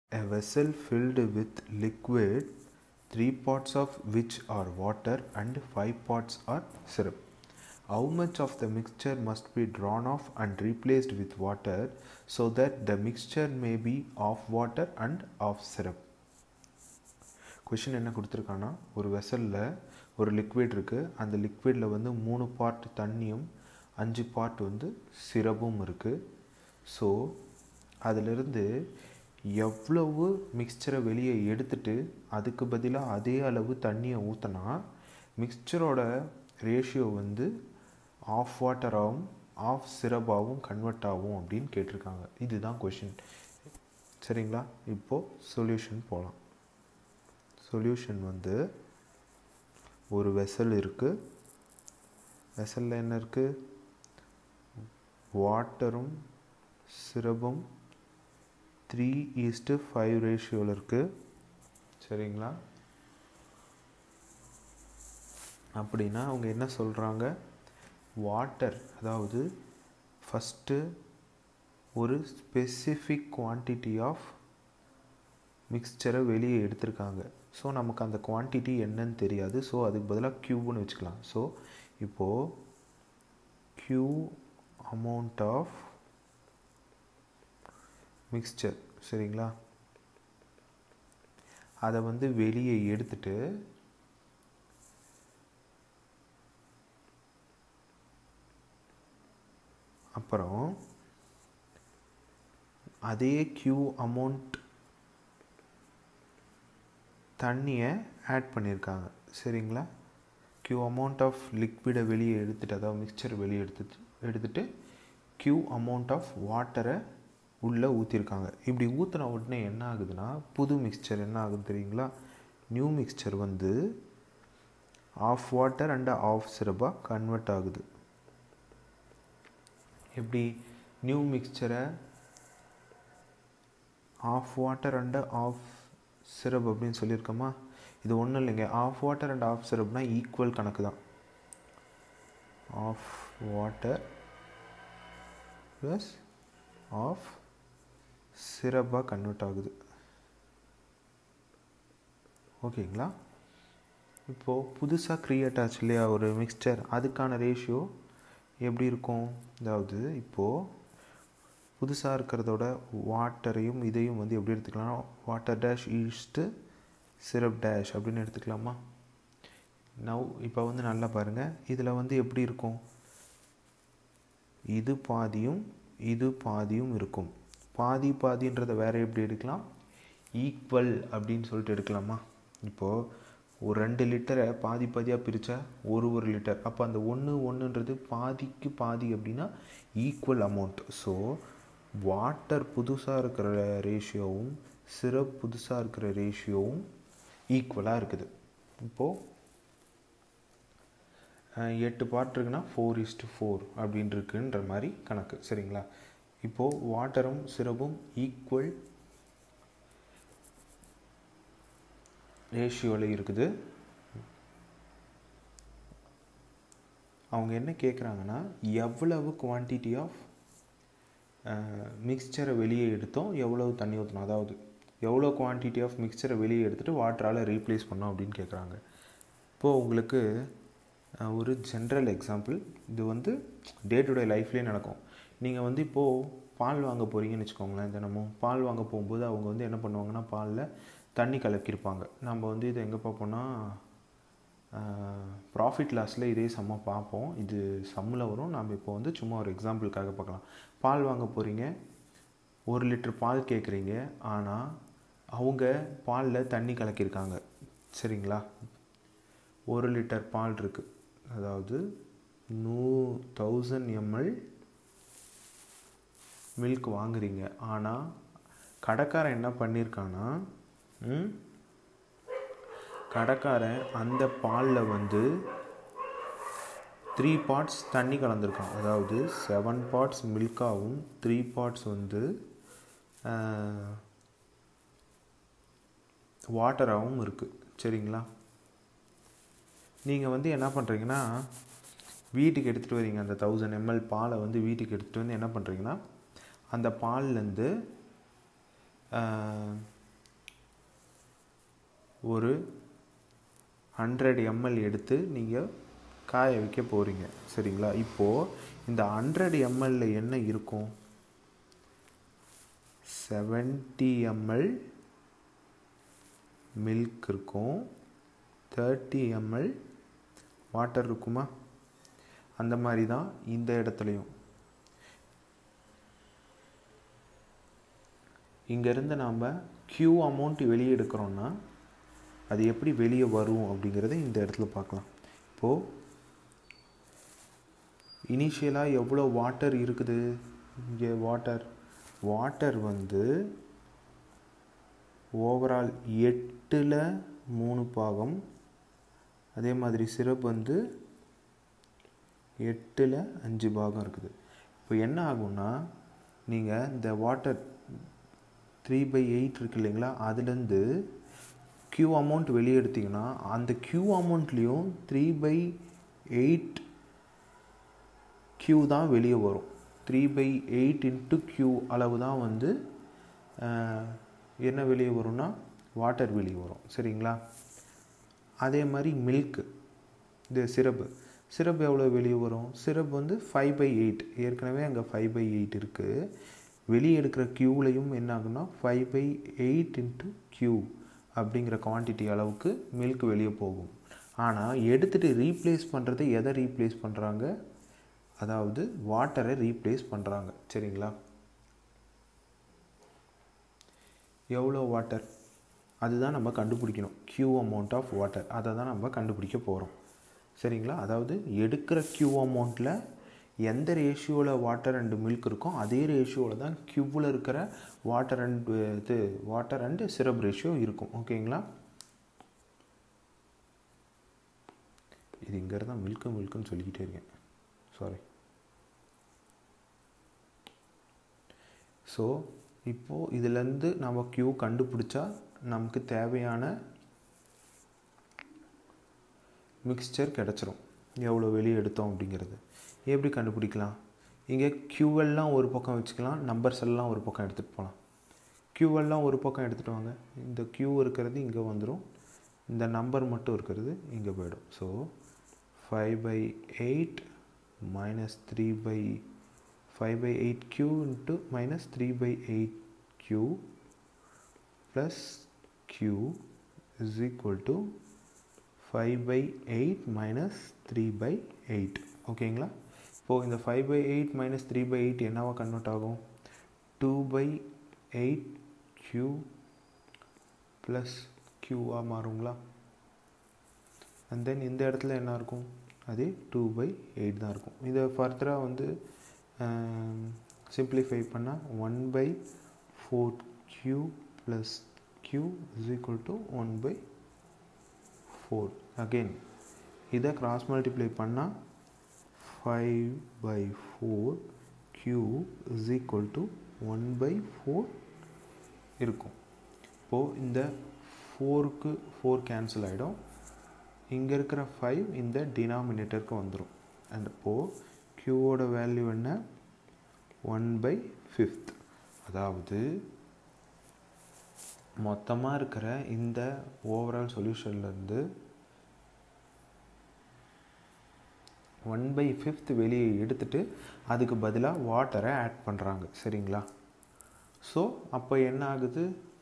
A vessel filled with liquid, three parts of which are water and five parts are syrup. How much of the mixture must be drawn off and replaced with water so that the mixture may be of water and of syrup? Question என்ன கொடுத்துருக்கான்னா ஒரு வெசலில் ஒரு liquid இருக்குது அந்த லிக்விடில் வந்து மூணு part தண்ணியும் அஞ்சு பார்ட் வந்து சிரப்பும் இருக்குது ஸோ அதிலிருந்து எவ்வளவு மிக்சரை வெளியே எடுத்துட்டு அதுக்கு பதிலாக அதே அளவு தண்ணியை ஊற்றினா மிக்சரோட ரேஷியோ வந்து ஆஃப் வாட்டராகவும் ஆஃப் சிரப்பாகவும் கன்வெர்ட் ஆகும் அப்படின்னு கேட்டிருக்காங்க இதுதான் கொஷின் சரிங்களா இப்போது சொல்யூஷன் போகலாம் சொல்யூஷன் வந்து ஒரு வெசல் இருக்குது வெசலில் என்ன இருக்குது வாட்டரும் சிரப்பும் த்ரீ ஈஸ்ட்டு ஃபைவ் ரேஷியோவில் இருக்குது சரிங்களா அப்படின்னா அவங்க என்ன சொல்கிறாங்க வாட்டர் அதாவது ஃபஸ்ட்டு ஒரு ஸ்பெசிஃபிக் குவான்டிட்டி ஆஃப் மிக்சரை வெளியே எடுத்திருக்காங்க ஸோ நமக்கு அந்த குவான்டிட்டி என்னன்னு தெரியாது ஸோ அதுக்கு பதிலாக க்யூப்னு வச்சுக்கலாம் ஸோ இப்போது க்யூ அமௌண்ட் ஆஃப் மிக்சர் சரிங்களா அதை வந்து வெளியே எடுத்துட்டு அப்புறம் அதே க்யூ அமௌண்ட் தண்ணியை ஆட் பண்ணியிருக்காங்க சரிங்களா க்யூ அமௌண்ட் ஆஃப் லிக்விடை வெளியே எடுத்துட்டு அதாவது மிக்சர் வெளியே எடுத்துட்டு எடுத்துகிட்டு க்யூ அமௌண்ட் ஆஃப் வாட்டரை உள்ளே ஊற்றிருக்காங்க இப்படி ஊற்றின உடனே என்ன ஆகுதுன்னா புது மிக்சர் என்ன ஆகுது தெரியுங்களா நியூ மிக்சர் வந்து ஆஃப் வாட்டர் அண்ட் ஆஃப் சிரப்பாக கன்வெர்ட் ஆகுது எப்படி நியூ மிக்சரை half water and half syrup அப்படின்னு சொல்லியிருக்கோமா இது ஒன்றும் இல்லைங்க ஆஃப் வாட்டர் அண்ட் ஆஃப் சிரப்னா ஈக்குவல் கணக்கு தான் ஆஃப் வாட்டர் ப்ளஸ் ஆஃப் சிரப்பாக கன்வெர்ட் ஆகுது ஓகேங்களா இப்போது புதுசாக க்ரியேட் ஆச்சு இல்லையா ஒரு மிக்சர் அதுக்கான ரேஷியோ எப்படி இருக்கும் அதாவது இப்போது புதுசாக இருக்கிறதோட வாட்டரையும் இதையும் வந்து எப்படி எடுத்துக்கலாம் water dash is to syrup dash அப்படின்னு எடுத்துக்கலாமா நவ் இப்போ வந்து நல்லா பாருங்கள் இதில் வந்து எப்படி இருக்கும் இது பாதியும் இது பாதியும் இருக்கும் பாதி பாதின்றதை வேறு எப்படி எடுக்கலாம் ஈக்குவல் அப்படின்னு சொல்லிட்டு எடுக்கலாமா இப்போது ஒரு ரெண்டு லிட்டரை பாதி பாதியாக பிரித்தா ஒரு ஒரு லிட்டர் அப்போ அந்த ஒன்று ஒன்றுன்றது பாதிக்கு பாதி அப்படின்னா ஈக்குவல் அமௌண்ட் ஸோ வாட்டர் புதுசாக இருக்கிற ரேஷியோவும் சிரப் புதுசாக இருக்கிற ரேஷியோவும் ஈக்குவலாக இருக்குது இப்போது எட்டு பார்ட் இருக்குன்னா ஃபோர் இஸ்டு ஃபோர் அப்படின்னு இருக்குன்ற மாதிரி கணக்கு சரிங்களா இப்போது வாட்டரும் சிரப்பும் ஈக்குவல் ரேஷியோவில் இருக்குது அவங்க என்ன கேட்குறாங்கன்னா எவ்வளவு குவான்டிட்டி ஆஃப் மிக்சரை வெளியே எடுத்தோம் எவ்வளவு தண்ணி ஊற்றணும் அதாவது எவ்வளோ குவான்டிட்டி ஆஃப் மிக்சரை வெளியே எடுத்துகிட்டு வாட்டரால் ரீப்ளேஸ் பண்ணோம் அப்படின்னு கேட்குறாங்க இப்போது உங்களுக்கு ஒரு ஜென்ரல் எக்ஸாம்பிள் இது வந்து டே டு டே லைஃப்லேயே நடக்கும் நீங்கள் வந்து இப்போது பால் வாங்க போகிறீங்கன்னு வச்சுக்கோங்களேன் தினமும் பால் வாங்க போகும்போது அவங்க வந்து என்ன பண்ணுவாங்கன்னா பாலில் தண்ணி கலக்கியிருப்பாங்க நம்ம வந்து இதை எங்கே பார்ப்போம்னா ப்ராஃபிட் லாஸில் இதே செம்ம பார்ப்போம் இது சம்மில் வரும் நம்ம இப்போ வந்து சும்மா ஒரு எக்ஸாம்பிளுக்காக பார்க்கலாம் பால் வாங்க போகிறீங்க ஒரு லிட்டர் பால் கேட்குறீங்க ஆனால் அவங்க பாலில் தண்ணி கலக்கியிருக்காங்க சரிங்களா ஒரு லிட்டர் பால் இருக்குது அதாவது நூ தௌசண்ட் எம்எல் மில்க் வாங்குறீங்க ஆனால் கடைக்காரன் என்ன பண்ணியிருக்கான்னா கடைக்காரன் அந்த பாலில் வந்து த்ரீ பார்ட்ஸ் தண்ணி கலந்துருக்கான் அதாவது செவன் பார்ட்ஸ் மில்காகவும் த்ரீ பார்ட்ஸ் வந்து வாட்டராகவும் இருக்குது சரிங்களா நீங்கள் வந்து என்ன பண்ணுறீங்கன்னா வீட்டுக்கு எடுத்துகிட்டு வரீங்க அந்த தௌசண்ட் எம்எல் பாலை வந்து வீட்டுக்கு எடுத்துகிட்டு வந்து என்ன பண்ணுறீங்கன்னா அந்த பால்லேருந்து ஒரு ஹண்ட்ரட் எம்எல் எடுத்து நீங்கள் காய வைக்க போகிறீங்க சரிங்களா இப்போது இந்த ஹண்ட்ரட் எம்எல்ல என்ன இருக்கும் செவன்ட்டி எம்எல் மில்க் இருக்கும் தேர்ட்டி எம்எல் வாட்டர் இருக்குமா அந்த மாதிரி தான் இந்த இடத்துலையும் இங்கேருந்து நாம் க்யூ அமௌண்ட் வெளியே எடுக்கிறோன்னா அது எப்படி வெளியே வரும் அப்படிங்கிறத இந்த இடத்துல பார்க்கலாம் இப்போது இனிஷியலாக எவ்வளோ வாட்டர் இருக்குது இங்கே வாட்டர் வாட்டர் வந்து ஓவரால் எட்டில் மூணு பாகம் அதே மாதிரி சிரப் வந்து எட்டில் அஞ்சு பாகம் இருக்குது இப்போ என்ன ஆகும்னா நீங்கள் இந்த வாட்டர் த்ரீ பை எயிட் இருக்கு இல்லைங்களா அதுலேருந்து க்யூ அமௌண்ட் வெளியே எடுத்திங்கன்னா அந்த க்யூ அமௌண்ட்லேயும் த்ரீ பை எயிட் க்யூ தான் வெளியே வரும் three by eight into Q அளவு தான் வந்து என்ன வெளியே வரும்னா வாட்டர் வெளியே வரும் சரிங்களா அதே மாதிரி மில்க்கு இது சிரப்பு சிரப் எவ்வளோ வெளியே வரும் சிரப் வந்து ஃபைவ் பை எயிட் ஏற்கனவே அங்கே ஃபைவ் பை எயிட் இருக்குது வெளியே எடுக்கிற க்யூலையும் என்ன ஆகுனா five by eight into Q அப்படிங்கிற குவான்டிட்டி அளவுக்கு மில்க் வெளியே போகும் ஆனால் எடுத்துகிட்டு ரீப்ளேஸ் பண்ணுறது எதை ரீப்ளேஸ் பண்ணுறாங்க அதாவது வாட்டரை ரீப்ளேஸ் பண்ணுறாங்க சரிங்களா எவ்வளோ வாட்டர் அதுதான் நம்ம கண்டுபிடிக்கணும் க்யூ அமௌண்ட் ஆஃப் வாட்டர் அதை தான் நம்ம கண்டுபிடிக்க போகிறோம் சரிங்களா அதாவது எடுக்கிற க்யூ அமௌண்ட்டில் எந்த ரேஷியோவில் வாட்டர் அண்டு மில்க் இருக்கோ அதே ரேஷியோவில் தான் க்யூவில் இருக்கிற வாட்டர் அண்ட் இது வாட்டர் அண்டு சிரப் ரேஷியோ இருக்கும் ஓகேங்களா இது இங்கே இருந்தால் மில்க்கு மில்க்குன்னு சொல்லிக்கிட்டே இருக்கேன் சாரி ஸோ இப்போது இதிலேருந்து நம்ம க்யூ கண்டுபிடிச்சா நமக்கு தேவையான மிக்ஸ்சர் கிடச்சிரும் எவ்வளோ வெளியே எடுத்தோம் அப்படிங்கிறது எப்படி கண்டுபிடிக்கலாம் இங்கே க்யூவெல்லாம் ஒரு பக்கம் வச்சுக்கலாம் நம்பர்ஸ் எல்லாம் ஒரு பக்கம் எடுத்துகிட்டு போகலாம் க்யூவெல்லாம் ஒரு பக்கம் எடுத்துகிட்டு வாங்க இந்த க்யூ இருக்கிறது இங்கே வந்துடும் இந்த நம்பர் மட்டும் இருக்கிறது இங்கே போயிடும் so five by eight minus three by five by eight Q into minus three by eight Q plus Q is equal to five by eight minus three by eight ஓகேங்களா இப்போது இந்த five by eight minus three by eight என்னவா convert ஆகும் two by eight Q plus க்யூவாக மாறுங்களா and then இந்த இடத்துல என்ன இருக்கும் அதே டூ பை எயிட் தான் இருக்கும் இதை ஃபர்தராக வந்து சிம்பிளிஃபை பண்ணால் one by four Q plus Q is equal to one by four again இதை கிராஸ் மல்டிப்ளை பண்ணால் five by four Q is equal to one by four இருக்கும் இப்போது இந்த ஃபோருக்கு ஃபோர் கேன்சல் ஆகிடும் இங்கே இருக்கிற ஃபைவ் இந்த டினாமினேட்டருக்கு வந்துடும் அண்ட் இப்போது க்யூவோட வேல்யூ என்ன ஒன் பை ஃபிஃப்த் அதாவது மொத்தமாக இருக்கிற இந்த ஓவரால் சொல்யூஷன்லேருந்து ஒன் பை ஃபிஃப்த் வெளியே எடுத்துட்டு அதுக்கு பதிலாக வாட்டரை ஆட் பண்ணுறாங்க சரிங்களா ஸோ அப்போ என்ன ஆகுது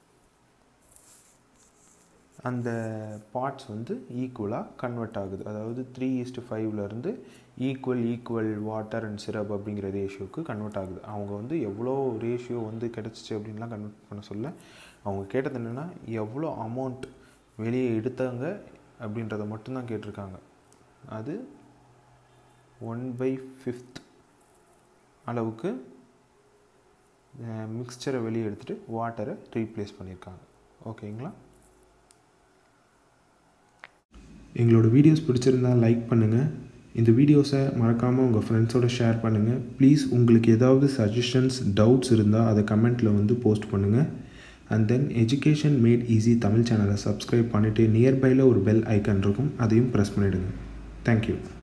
அந்த பார்ட்ஸ் வந்து ஈக்குவலாக கன்வெர்ட் ஆகுது அதாவது த்ரீ ஈஸ்ட் ஃபைவ்லேருந்து equal equal water and syrup அப்படிங்கிற ரேஷியோக்கு கன்வெர்ட் ஆகுது அவங்க வந்து எவ்வளோ ரேஷியோ வந்து கிடச்சிச்சு அப்படின்லாம் கன்வெர்ட் பண்ண சொல்ல அவங்க கேட்டது என்னென்னா எவ்வளோ அமௌண்ட் வெளியே எடுத்தாங்க அப்படின்றத மட்டும்தான் கேட்டிருக்காங்க அது ஒன் பை ஃபிஃப்த் அளவுக்கு மிக்சரை வெளியே எடுத்துகிட்டு வாட்டரை ரீப்ளேஸ் பண்ணியிருக்காங்க ஓகேங்களா எங்களோட வீடியோஸ் பிடிச்சிருந்தா லைக் பண்ணுங்கள் இந்த வீடியோஸை மறக்காமல் உங்கள் ஃப்ரெண்ட்ஸோட ஷேர் பண்ணுங்கள் ப்ளீஸ் உங்களுக்கு ஏதாவது சஜஷன்ஸ் டவுட்ஸ் இருந்தால் அதை கமெண்ட்டில் வந்து போஸ்ட் பண்ணுங்கள் and then education made easy Tamil சேனலை சப்ஸ்கிரைப் பண்ணிவிட்டு நியர்பையில் ஒரு பெல் ஐக்கன் இருக்கும் அதையும் ப்ரெஸ் பண்ணிவிடுங்க தேங்க்யூ